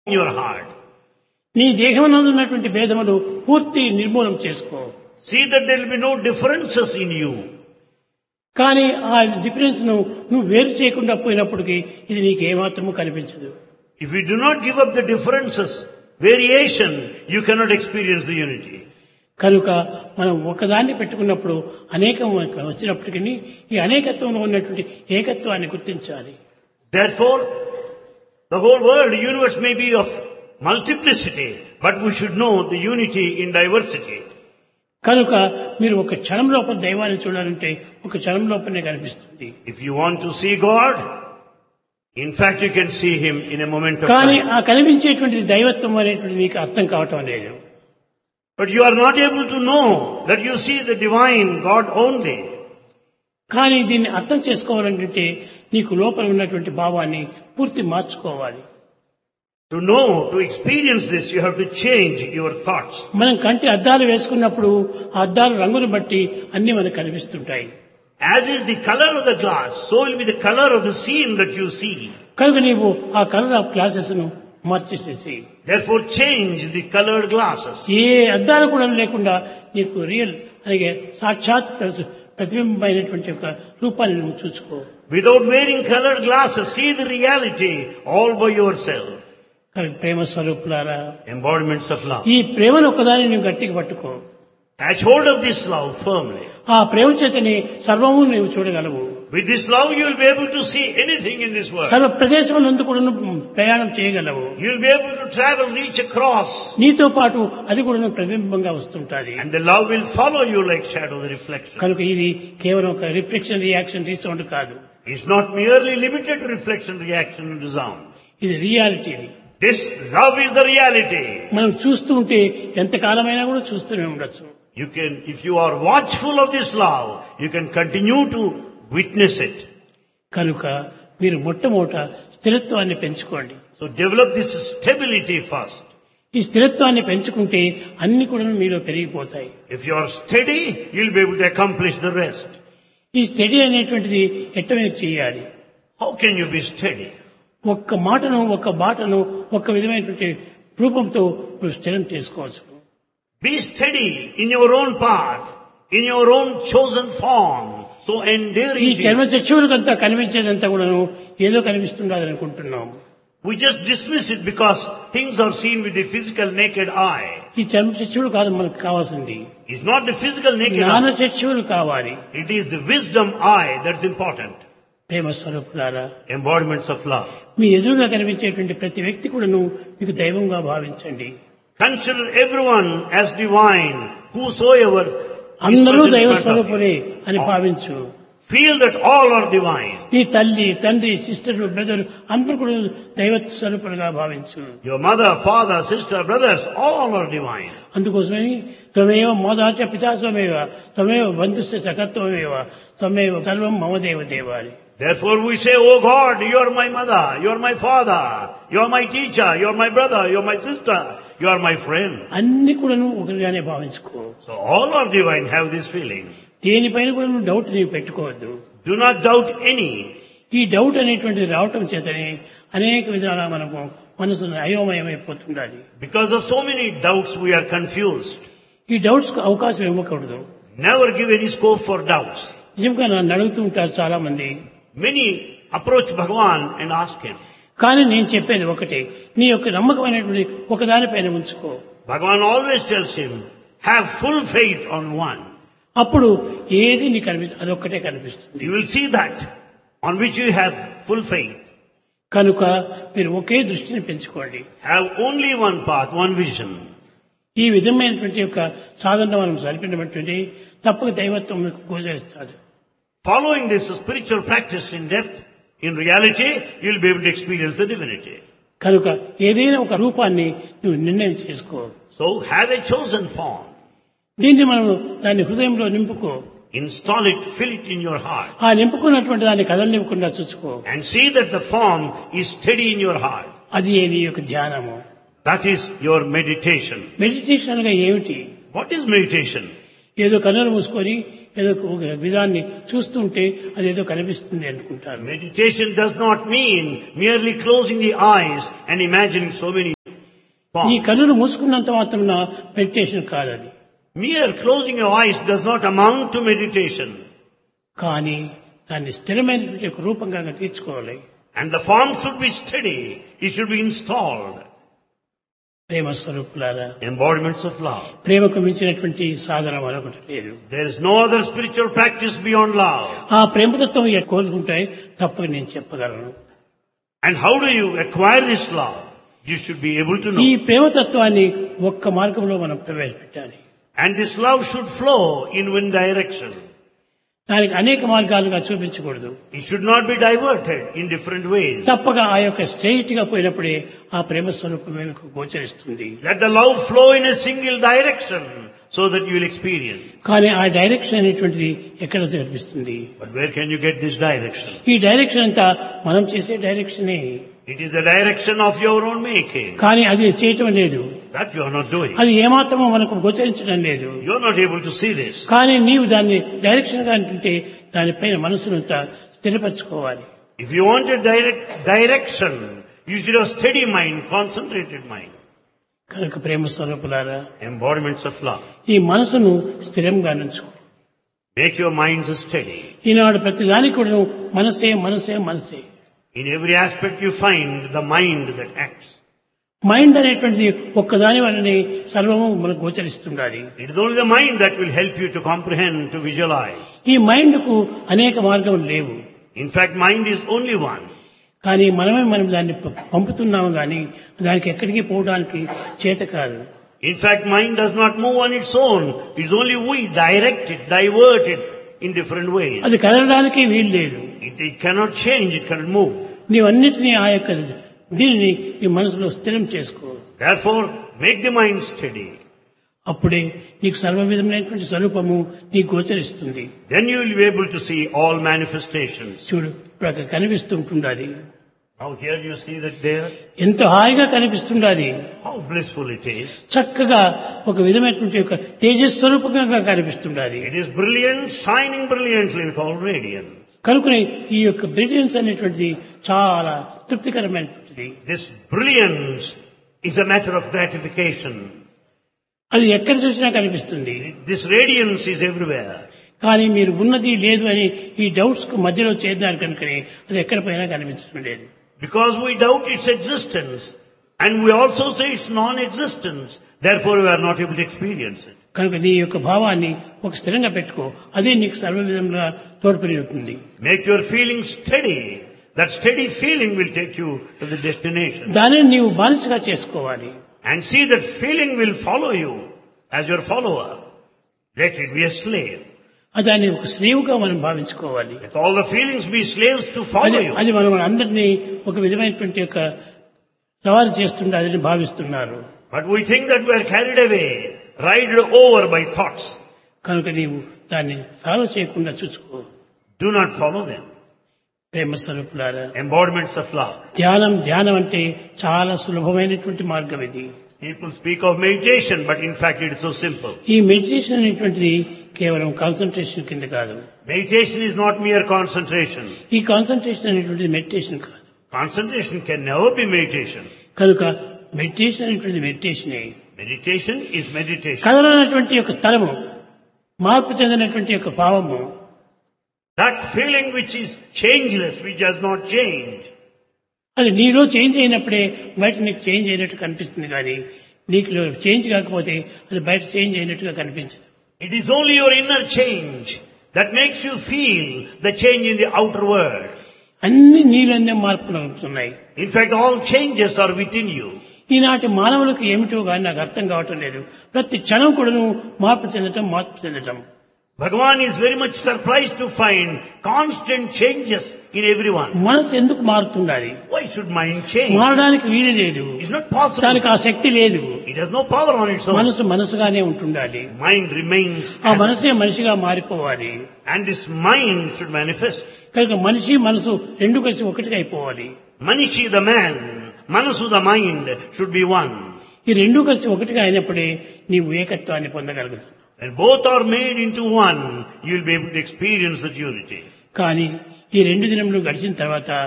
in your heart. నీ దేహమునందు ఉన్నటువంటి భేదములు పూర్తి నిర్మూలన చేసుకో See that there will be no differences in you. కానీ ఆ డిఫరెన్స్ ను నువ్వు వేరు చేయకుండా పోయినప్పటికీ ఇది నీకు ఏమాత్రము కనిపించదు If you do not give up the differences, variation, you cannot experience the unity. కనుక మనం ఒకదాన్ని పెట్టుకున్నప్పుడు అనేకం వచ్చినప్పటికీ ఈ అనేకత్వంలో ఉన్నటువంటి ఏకత్వాన్ని గుర్తించాలి Therefore, the whole world, the universe may be of multiplicity, but we should know the unity in diversity. కనుక మీరు ఒక క్షణం లోపల దైవాన్ని చూడాలంటే ఒక క్షణం లోపలనే కనిపిస్తుంది If you want to see God, in fact you can see Him in a moment of కానీ time. ఆ కనిపించేటువంటి దైవత్వం అనేటువంటి మీకు అర్థం కావటం లేదు But you are not able to know that you see the divine God only. కానీ దీన్ని అర్థం చేసుకోవాలంటే నీకు లోపల ఉన్నటువంటి భావాన్ని పూర్తి మార్చుకోవాలి To know, to experience this, you have to change your thoughts. మనం కంటి అద్దాలు వేసుకున్నప్పుడు ఆ అద్దాల రంగును బట్టి అన్ని మనకు కనిపిస్తుంటాయి As is the color of the glass, so will be the color of the scene that you see. కనుక నీవు ఆ కలర్ ఆఫ్ గ్లాసెస్ ను మార్చేసేసి Therefore change the colored glasses. ఏ అద్దాలు కూడా లేకుండా నీకు రియల్ అలాగే సాక్షాత్ ప్రతిబింబమైనటువంటి ఒక రూపాన్ని నువ్వు చూసుకో Without wearing colored glasses, see the reality all by yourself. కనుక ప్రేమ స్వరూపులారా Embodiments of love. ఈ ప్రేమను ఒకదాన్ని నువ్వు గట్టిగా పట్టుకో Catch hold of this love firmly. ఆ ప్రేమ చేతని సర్వము నీవు చూడగలవు With this love, you will be able to see anything in this world. సర్వ ప్రదేశములందు కూడా నువ్వు ప్రయాణం చేయగలవు You will be able to travel, reach across, నీతో పాటు అది కూడా నువ్వు ప్రతిబింబంగా వస్తుంటాది and the love will follow you like shadow, the reflection. కనుక ఇది కేవలం ఒక రిఫ్లెక్షన్ రియాక్షన్ రీసౌండ్ కాదు It's not merely limited to reflection, reaction, and sound. ఇది రియాలిటీ ఇది This love is the reality. మనం చూస్తూ ఉంటే ఎంతకాలమైనా కూడా చూస్తూనే ఉండొచ్చు You can, if you are watchful of this love, you can continue to witness it. కనుక మీరు మొట్టమొదట స్థిరత్వాన్ని పెంచుకోండి So develop this stability first. ఈ స్థిరత్వాన్ని పెంచుకుంటే అన్ని కూడా మీలో పెరిగిపోతాయి If you are steady, you'll be able to accomplish the rest. ఈ స్టడీ అనేటువంటిది ఎట్ట మీరు చేయాలి How can you be steady? ఒక్క మాటను ఒక్క బాటను ఒక్క విధమైనటువంటి రూపంతో మీరు స్థిరం చేసుకోవచ్చు Be steady in your own path, in your own chosen form. So ఈ endearing. చర్మ things. చక్షువులకంతా కనిపించేదంతా కూడాను ఏదో కనిపిస్తుండదు అనుకుంటున్నాం We just dismiss it because things are seen with the physical naked eye. ఈ చర్మ చక్షువులు కాదు మనకు కావాల్సింది It's not the physical naked జ్ఞాన eye. చక్షువులు కావాలి It is the wisdom eye that's important. ప్రేమ స్వరూపులారా Embodiments of love. మీ ఎదురుగా కనిపించేటువంటి ప్రతి వ్యక్తి కూడాను మీకు దైవంగా భావించండి Consider everyone as divine, whosoever is అందరూ present in దైవ front of you. స్వరూపులే అని భావించు Feel that all are divine. నీ తల్లి తండ్రి సిస్టర్ బ్రదర్ అందరూ కూడా దైవ స్వరూపులుగా భావించు Your mother, father, sister, brothers, all are divine. అందుకోసమని త్వమేవ మోదాచ పితాస్వమేవ త్వమేవ బంధుస్య సకత్వమేవ త్వమేవ సర్వం మమ దేవ దేవాలి Therefore we say, Oh God, you are my mother, you are my father, you are my teacher, you are my brother, you are my sister, you are my friend. అన్ని కూడాను ఒకరిగానే భావించుకో So all are divine, have this feeling. దేనిపైన కూడా నువ్వు doubt నీవు పెట్టుకోవద్దు Do not doubt any. ఈ doubt అనేటువంటిది రావటం చేతనే అనేక విధాలా మనము మనసు అయోమయమైపోతుండాలి Because of so many doubts we are confused. ఈ డౌట్స్ కు అవకాశం ఇవ్వకూడదు Never give any scope for doubts. నిజంగా నన్ను అడుగుతూ ఉంటారు చాలా మంది Many approach Bhagavan and ask him. కానీ నేను చెప్పేది ఒకటే నీ యొక్క నమ్మకమైనటువంటి ఒకదానిపైన ఉంచుకో Bhagavan always tells him, have full faith on one. అప్పుడు ఏది నీకు కనిపిస్తుంది అదొక్కటే కనిపిస్తుంది You will see that on which you have full faith. కనుక మీరు ఒకే దృష్టిని పెంచుకోండి Have only one path, one vision. ఈ విధమైనటువంటి యొక్క సాధన మనం జరిపినటువంటి తప్పక దైవత్వం మీకు గోచరిస్తాడు Following this spiritual practice in depth, in reality, you'll be able to experience the divinity. కనుక ఏదైనా ఒక రూపాన్ని నువ్వు నిర్ణయం చేసుకో So have a chosen form. దీన్ని మనం దాన్ని హృదయంలో నింపుకో Install it, fill it in your heart. ఆ నింపుకున్నటువంటి దాన్ని కదలనివ్వకుండా చూసుకో And see that the form is steady in your heart. అది నీ యొక్క ధ్యానము That is your meditation. Meditation అనగా ఏమిటి What is meditation? ఏదో కన్నులు మూసుకొని ఏదో ఒక విధాన్ని చూస్తుంటే అది ఏదో కనిపిస్తుంది అనుకుంటారు Meditation does not mean merely closing the eyes and imagining so many నీ form. కన్నులు మూసుకున్నంత మాత్రం మెడిటేషన్ కాదు అది Mere closing your eyes does not amount to meditation. కానీ దాన్ని స్థిరమైనటువంటి ఒక రూపంగా తీర్చుకోవాలి And the form should be steady. It should be installed. ప్రేమ స్వరూపులారా Embodiments of love. ప్రేమకు మించినటువంటి సాధన మరొకటి లేదు There is no other spiritual practice beyond love. ఆ ప్రేమతత్వం ఎక్కడ కోరుకుంటాయి తప్పక నేను చెప్పగలను And how do you acquire this love? You should be able to ఈ know. ప్రేమతత్వాన్ని ఒక్క మార్గంలో మనం ప్రవేశపెట్టాలి And this love should flow in one direction. దానికి అనేక మార్గాలుగా చూపించకూడదు It should not be diverted in different ways. తప్పక ఆ యొక్క స్ట్రైట్ గా పోయినప్పుడే ఆ ప్రేమ స్వరూపం మీకు గోచరిస్తుంది Let the love flow in a single direction so that you will experience. కానీ ఆ డైరెక్షన్ అనేటువంటిది ఎక్కడ కనిపిస్తుంది But where can you get this direction? ఈ డైరెక్షన్ అంతా మనం చేసే డైరెక్షనే It is the direction of your own making. కానీ అది చేయటం లేదు That you are not doing. అది ఏమాత్రమో మనకు గోచరించడం లేదు You are not able to see this. కానీ నీవు దాన్ని డైరెక్షన్ గా అంటుంటే దానిపైన మనసునంతా స్థిరపరచుకోవాలి If you want a direct direction, you should have steady mind, concentrated mind. కనుక ప్రేమ స్వరూపులారా Embodiments of love. ఈ మనసును స్థిరంగా నుంచుకో Make your minds steady. ఈనాడు ప్రతి దానికి కూడా మనసే మనసే మనసే In every aspect you find the mind that acts. Mind అనేటువంటిది ఒక్కదాని వల్లనే సర్వము మనకు గోచరిస్తుండాలి It is only the mind that will help you to comprehend, to visualize. ఈ మైండ్ కు అనేక మార్గములు లేవు In fact, mind is only one. కానీ మనమే మనం దాన్ని ప- పంపుతున్నాము కానీ దానికి ఎక్కడికి పోవడానికి చేత కాదు In fact, mind does not move on its own. It's only we direct it, divert it in different ways. అది కదలడానికి వీలు లేదు It, it cannot change, it cannot move. నీవన్నిటినీ ఆ యొక్క దీనిని నీ మనసులో స్థిరం చేసుకో Therefore, make the mind steady. అప్పుడే నీకు సర్వ విధమైనటువంటి స్వరూపము నీకు గోచరిస్తుంది Then you will be able to see all manifestations. చూడు ఇప్పుడు అక్కడ కనిపిస్తుంటుండాలి Now here you see that there, ఎంత హాయిగా కనిపిస్తుండాలి how blissful it is. చక్కగా ఒక విధమైనటువంటి ఒక తేజస్వరూపంగా కనిపిస్తుండాలి It is brilliant, shining brilliantly with all radiance. కనుకనే ఈ యొక్క బ్రిలియన్స్ అనేటువంటిది చాలా తృప్తికరమైనటువంటిది This brilliance is a matter of gratification. అది ఎక్కడ చూసినా కనిపిస్తుంది This radiance is everywhere. కానీ మీరు ఉన్నది లేదు అని ఈ డౌట్స్ కు మధ్యలో చేరినారు కనుకనే అది ఎక్కడ పోయినా కనిపించడం లేదు Because we doubt its existence and we also say it's non-existence, therefore we are not able to experience it. కనుక నీ యొక్క భావాన్ని ఒక స్థిరంగా పెట్టుకో అదే నీకు సర్వ విధంగా తోడ్పడి అవుతుంది Make your feeling steady. That steady feeling will take you to the destination. దానిని నీవు బానిసగా చేసుకోవాలి And see that feeling will follow you as your follower. Let it be a slave. అది దాన్ని ఒక స్నేవుగా మనం భావించుకోవాలి Let all the feelings be slaves to follow అది you. అది మనం అందరినీ ఒక విధమైనటువంటి యొక్క సవాలు చేస్తుండాలని భావిస్తున్నారు But we think that we are carried away, ride over by thoughts. కనుక నీవు దాన్ని ఫాలో చేయకుండా చూసుకో Do not follow them. ప్రేమ స్వరూపులారా Embodiments of love. ధ్యానం ధ్యానం అంటే చాలా సులభమైనటువంటి మార్గం ఇది People speak of meditation, but in fact it is so simple. ఈ మెడిటేషన్ అనేటువంటిది కేవలం కాన్సన్ట్రేషన్ కింద కాదు Meditation is not mere concentration. ఈ కాన్సన్ట్రేషన్ అనేటువంటిది మెడిటేషన్ కాదు Concentration can never be meditation. కనుక మెడిటేషన్ అనేటువంటిది మెడిటేషనే Meditation is meditation. కదలనటువంటి యొక్క స్థలము మార్పు చెందినటువంటి యొక్క భావము That feeling which is changeless, which does not change, అది నీలో చేంజ్ అయినప్పుడే బయట నీకు చేంజ్ అయినట్టు కనిపిస్తుంది కానీ నీకు చేంజ్ కాకపోతే అది బయట చేంజ్ అయినట్టుగా కనిపించదు it is only your inner change that makes you feel the change in the outer world. అన్ని నీలోనే మార్పులు అవుతున్నాయి In fact, all changes are within you. ఈనాటి మానవులకు ఏమిటో కానీ నాకు అర్థం కావటం లేదు ప్రతి క్షణం కూడాను మార్పు చెందటం మార్పు చెందటం Bhagavan is very much surprised to find constant changes in everyone. మనసు ఎందుకు మారుతుండాలి Why should mind change? మారడానికి వీలు లేదు It's not possible. దానికి ఆ శక్తి లేదు It has no power on its own. మనసు మనసుగానే ఉంటుండాలి Mind remains ఆ as మనసే మనిషిగా మారిపోవాలి and this mind should manifest. కనుక మనిషి మనసు రెండు కలిసి ఒకటిగా అయిపోవాలి Manishi the man, Manasu the mind should be one. ఈ రెండు కలిసి ఒకటిగా అయినప్పుడే నీవు ఏకత్వాన్ని పొందగలుగుతావు When both are made into one, you will be able to experience that unity. కానీ ఈ రెండు దినములు గడిచిన తర్వాత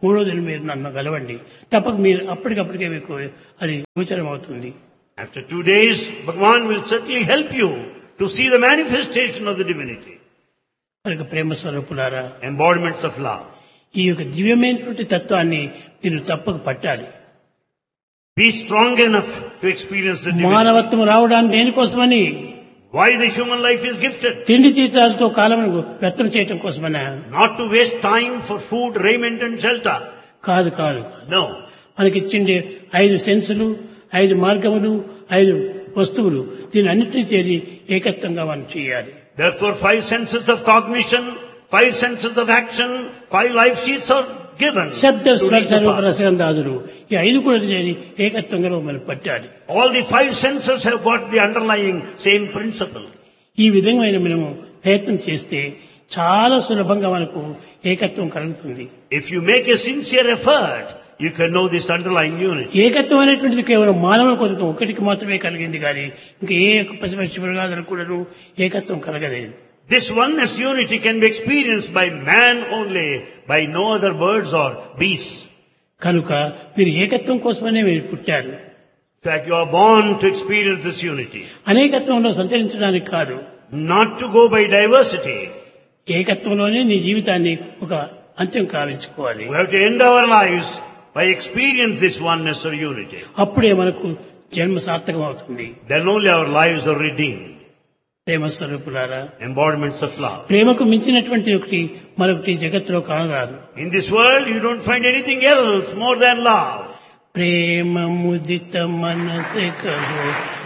మూడో దిన మీరు నన్ను గలవండి తప్పక మీరు అప్పటికప్పటికే మీకు అది గోచరం అవుతుంది After two days, Bhagavan will certainly help you to see the manifestation of the divinity, కనుక ప్రేమ స్వరూపులారా embodiments of love. ఈ యొక్క దివ్యమైనటువంటి తత్వాన్ని మీరు తప్పక పట్టాలి Be strong enough to experience the divinity. మానవత్వం రావడానికి దేనికోసమని Why the human life is gifted? తిండి తీర్థాలతో కాలం వ్యర్థం చేయటం కోసమనా Not to waste time for food, raiment and shelter. కాదు కాదు No. మనకిచ్చిండే ఐదు సెన్సులు ఐదు మార్గములు ఐదు వస్తువులు దీని అన్నింటినీ చేరి ఏకత్వంగా మనం చేయాలి Therefore, five senses of cognition, five senses of action, five life sheets are given. శబ్ద to స్వర reach the సర్వ path. రసగంధాదులు ఈ ఐదు కూడా చేరి ఏకత్వంగా మనం పట్టాలి All the five senses have got the underlying same principle. ఈ విధమైన మనము ప్రయత్నం చేస్తే చాలా సులభంగా మనకు ఏకత్వం కలుగుతుంది If you make a sincere effort, you can know this underlying unity. ఏకత్వం అనేటువంటిది కేవలం మానవ కొరకు ఒకటికి మాత్రమే కలిగింది కానీ ఇంకా ఏ యొక్క పసిపక్షి మృగాదులకు కూడాను ఏకత్వం కలగలేదు This oneness unity can be experienced by man only, by no other birds or beasts. కనుక మీరు ఏకత్వం కోసమనే మీరు పుట్టారు In fact, you are born to experience this unity, అనేకత్వంలో సంచరించడానికి కాదు not to go by diversity. ఏకత్వంలోనే నీ జీవితాన్ని ఒక అంత్యం కావించుకోవాలి We have to end our lives by experience this oneness or unity. అప్పుడే మనకు జన్మ సార్థకం అవుతుంది Then only our lives are redeemed. ప్రేమ స్వరూపులారా Embodiments of love. ప్రేమకు మించినటువంటి ఒకటి మరొకటి జగత్తులో కానరాదు In this world, you don't find anything else more than love. ప్రేమ ముదిత మనసే కహో